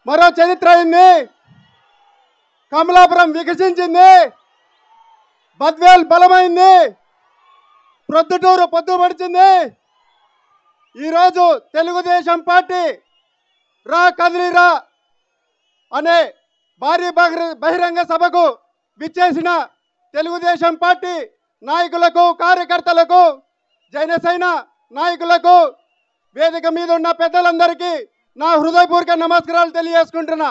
మరో చరిత్ర అయింది కమలాపురం వికసించింది బద్వేల్ బలమైంది ప్రొద్దుటూరు పొద్దుపడిచింది ఈరోజు తెలుగుదేశం పార్టీ రా కదిలిరా అనే భారీ బహిర- బహిరంగ సభకు విచ్చేసిన తెలుగుదేశం పార్టీ నాయకులకు కార్యకర్తలకు జనసేన నాయకులకు వేదిక మీద ఉన్న పెద్దలందరికీ నా హృదయపూర్వక నమస్కారాలు తెలియజేసుకుంటున్నా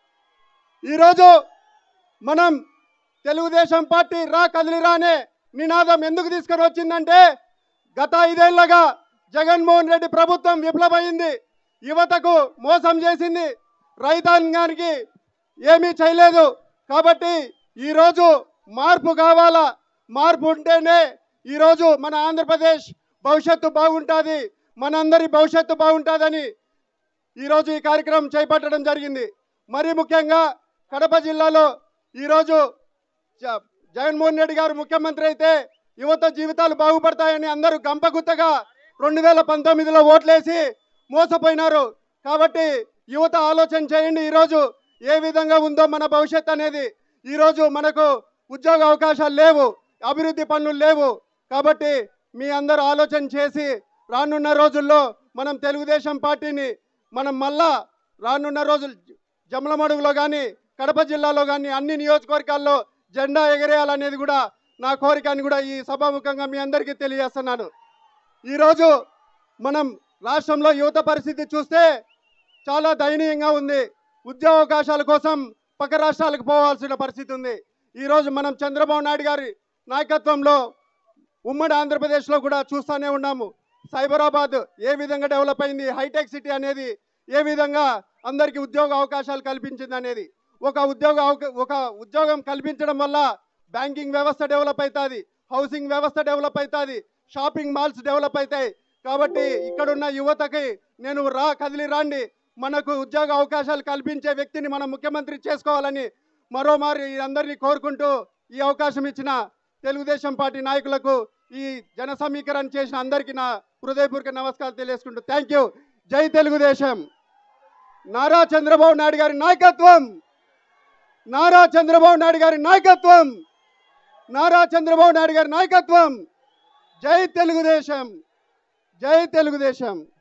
ఈరోజు మనం తెలుగుదేశం పార్టీ రా కదిలిరా అనే నినాదం ఎందుకు తీసుకొని వచ్చిందంటే గత ఐదేళ్లుగా జగన్మోహన్ రెడ్డి ప్రభుత్వం విఫలమైంది యువతకు మోసం చేసింది రైతాంగానికి ఏమీ చేయలేదు కాబట్టి ఈరోజు మార్పు కావాలా మార్పు ఉంటేనే ఈరోజు మన ఆంధ్రప్రదేశ్ భవిష్యత్తు బాగుంటుంది మనందరి భవిష్యత్తు బాగుంటుందని ఈరోజు ఈ కార్యక్రమం చేపట్టడం జరిగింది మరి ముఖ్యంగా కడప జిల్లాలో ఈరోజు జ- జగన్మోహన్ రెడ్డి గారు ముఖ్యమంత్రి అయితే యువత జీవితాలు బాగుపడతాయని అందరూ గంపగుత్తగా రెండు వేల పంతొమ్మిదిలో ఓట్లేసి మోసపోయినారు కాబట్టి యువత ఆలోచన చేయండి ఈరోజు ఏ విధంగా ఉందో మన భవిష్యత్ అనేది ఈరోజు మనకు ఉద్యోగ అవకాశాలు లేవు అభివృద్ధి పనులు లేవు కాబట్టి మీ అందరూ ఆలోచన చేసి రానున్న రోజుల్లో మనం తెలుగుదేశం పార్టీని మనం మళ్ళా రానున్న రోజులు జమలమడుగులో కానీ కడప జిల్లాలో కానీ అన్ని నియోజకవర్గాల్లో జెండా ఎగరేయాలనేది కూడా నా కోరిక అని కూడా ఈ సభాముఖంగా మీ అందరికీ తెలియజేస్తున్నాను ఈరోజు మనం రాష్ట్రంలో యువత పరిస్థితి చూస్తే చాలా దయనీయంగా ఉంది ఉద్యోగ అవకాశాల కోసం పక్క రాష్ట్రాలకు పోవాల్సిన పరిస్థితి ఉంది ఈరోజు మనం చంద్రబాబు నాయుడు గారి నాయకత్వంలో ఉమ్మడి ఆంధ్రప్రదేశ్లో కూడా చూస్తూనే ఉన్నాము సైబరాబాద్ ఏ విధంగా డెవలప్ అయింది హైటెక్ సిటీ అనేది ఏ విధంగా అందరికీ ఉద్యోగ అవకాశాలు కల్పించింది అనేది ఒక ఉద్యోగ అవక- ఒక ఉద్యోగం కల్పించడం వల్ల బ్యాంకింగ్ వ్యవస్థ డెవలప్ అవుతుంది హౌసింగ్ వ్యవస్థ డెవలప్ అవుతుంది షాపింగ్ మాల్స్ డెవలప్ అవుతాయి కాబట్టి ఇక్కడున్న యువతకి నేను రా కదిలి రాండి మనకు ఉద్యోగ అవకాశాలు కల్పించే వ్యక్తిని మనం ముఖ్యమంత్రి చేసుకోవాలని మరోమారి అందరినీ కోరుకుంటూ ఈ అవకాశం ఇచ్చిన తెలుగుదేశం పార్టీ నాయకులకు ఈ జన సమీకరణ చేసిన అందరికీ నా హృదయపూర్వక నమస్కారాలు తెలియజేసుకుంటూ థ్యాంక్ యూ జై తెలుగుదేశం నారా చంద్రబాబు నాయుడు గారి నాయకత్వం నారా చంద్రబాబు నాయుడు గారి నాయకత్వం నారా చంద్రబాబు నాయుడు గారి నాయకత్వం జై తెలుగుదేశం జై తెలుగుదేశం